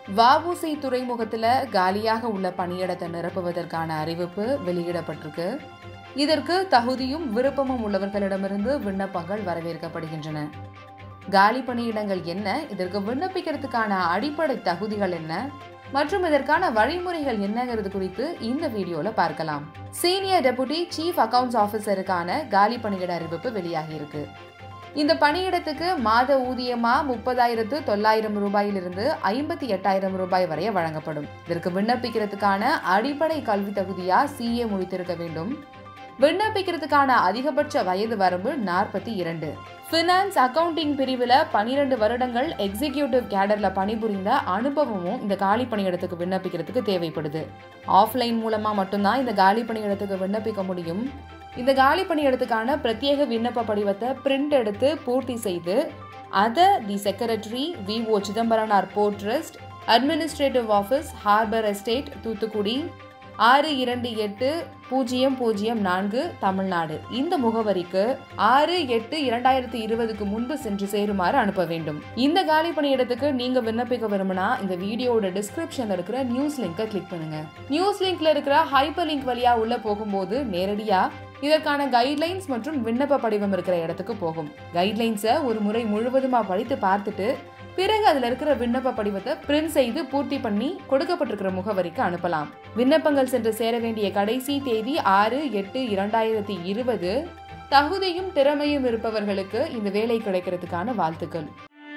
வஉசி துறைமுகத்தில் காலியாக உள்ள பணியிடத்தை நிரப்புவதற்கான அறிவிப்பு வெளியிடப்பட்டிருக்கு இதற்கு தகுதியும் விருப்பமும் உள்ளவர்களிடமிருந்து விண்ணப்பங்கள் வரவேற்கப்படுகின்றன காலி பணியிடங்கள் என்ன இதற்கு விண்ணப்பிக்கிறதுக்கான அடிப்படை தகுதிகள் என்ன மற்றும் இதற்கான வழிமுறைகள் என்னங்கிறது குறித்து இந்த வீடியோல பார்க்கலாம் சீனியர் டெபுட்டி சீஃப் அக்கவுண்ட்ஸ் ஆஃபீஸருக்கான காலி பணியிட அறிவிப்பு வெளியாகியிருக்கு இந்த பணியிடத்துக்கு மாத ஊதியமா முப்பதாயிரத்து தொள்ளாயிரம் ரூபாயிலிருந்து ஐம்பத்தி எட்டாயிரம் ரூபாய் வரை வழங்கப்படும் இதற்கு விண்ணப்பிக்கிறதுக்கான அடிப்படை கல்வி தகுதியா சிஏ முடித்திருக்க வேண்டும் விண்ணப்பிக்கிறதுக்கான அதிகபட்ச வயது வரம்பு நாற்பத்தி இரண்டு ஃபினான்ஸ் அக்கவுண்டிங் பிரிவில் பன்னிரெண்டு வருடங்கள் எக்ஸிகியூட்டிவ் கேடர்ல பணிபுரிந்த அனுபவமும் இந்த காலி பணியிடத்துக்கு விண்ணப்பிக்கிறதுக்கு தேவைப்படுது ஆஃப்லைன் மூலமா மட்டும்தான் இந்த காலி பணியிடத்துக்கு விண்ணப்பிக்க முடியும் இந்த காலி பணியிடத்துக்கான பிரத்யேக விண்ணப்ப படிவத்தை பிரிண்ட் எடுத்து பூர்த்தி செய்து அதை the secretary V O Chidambaranar port trust administrative office harbour estate Thoothukudi ஆறு இரண்டு எட்டு பூஜ்ஜியம் பூஜ்ஜியம் நான்கு தமிழ்நாடு இந்த முகவரிக்கு ஆறு எட்டு இரண்டாயிரத்தி இருபதுக்கு முன்பு சென்று சேருமாறு அனுப்ப வேண்டும் இந்த காலி பணியிடத்துக்கு நீங்க விண்ணப்பிக்க விரும்பினா இந்த வீடியோட டிஸ்கிரிப்ஷன்ல இருக்கிற நியூஸ் லிங்கை கிளிக் பண்ணுங்க நியூஸ் லிங்க்ல இருக்கிற ஹைப்பர் லிங்க் வழியா உள்ள போகும்போது நேரடியா இதற்கான கைட்லைன்ஸ் மற்றும் விண்ணப்ப படிவம் இருக்கிற இடத்துக்கு போகும் கைட்லைன்ஸை ஒரு முறை முழுவதுமா படித்து பார்த்துட்டு பிறகு அதில் இருக்கிற விண்ணப்ப படிவத்தை பிரிண்ட் செய்து பூர்த்தி பண்ணி கொடுக்கப்பட்டிருக்கிற முகவரிக்கு அனுப்பலாம் விண்ணப்பங்கள் சென்று சேர வேண்டிய கடைசி தேதி ஆறு எட்டு இரண்டாயிரத்தி இருபது தகுதியும் திறமையும் இருப்பவர்களுக்கு இந்த வேலை கிடைக்கிறதுக்கான வாழ்த்துக்கள்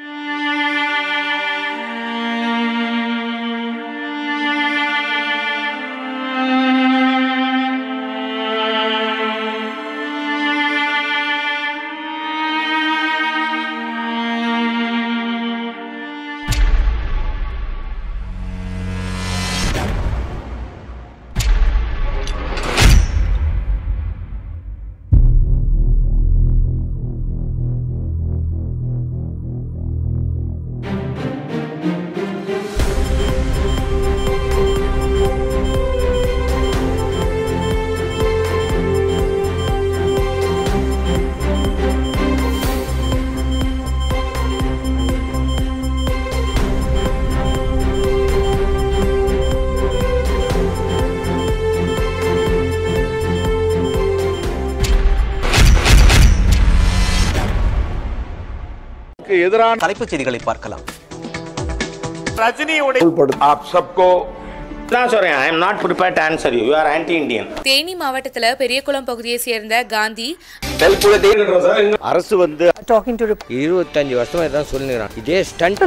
எதிரான தலைப்புச் செய்திகளை பார்க்கலாம் ரஜினியுடைய आप सबको நான் சொல்றேன் I am not prepare to answer you you are anti Indian Theni மாவட்டத்தில் பெரியகுளம் பகுதியை சேர்ந்த காந்தி அரசு வந்து இருபத்தஞ்சு வருஷமா இதான் சொல்லுங்கிறான் இதே ஸ்டண்ட்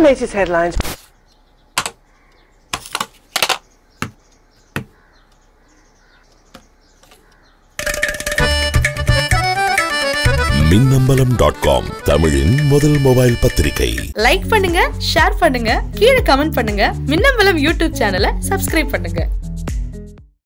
மின்னம்பலம் டாட் காம் தமிழின் முதல் மொபைல் பத்திரிகை லைக் பண்ணுங்க ஷேர் பண்ணுங்க கீழே கமெண்ட் பண்ணுங்க மின்னம்பலம் யூடியூப் சேனலை சப்ஸ்கிரைப் பண்ணுங்க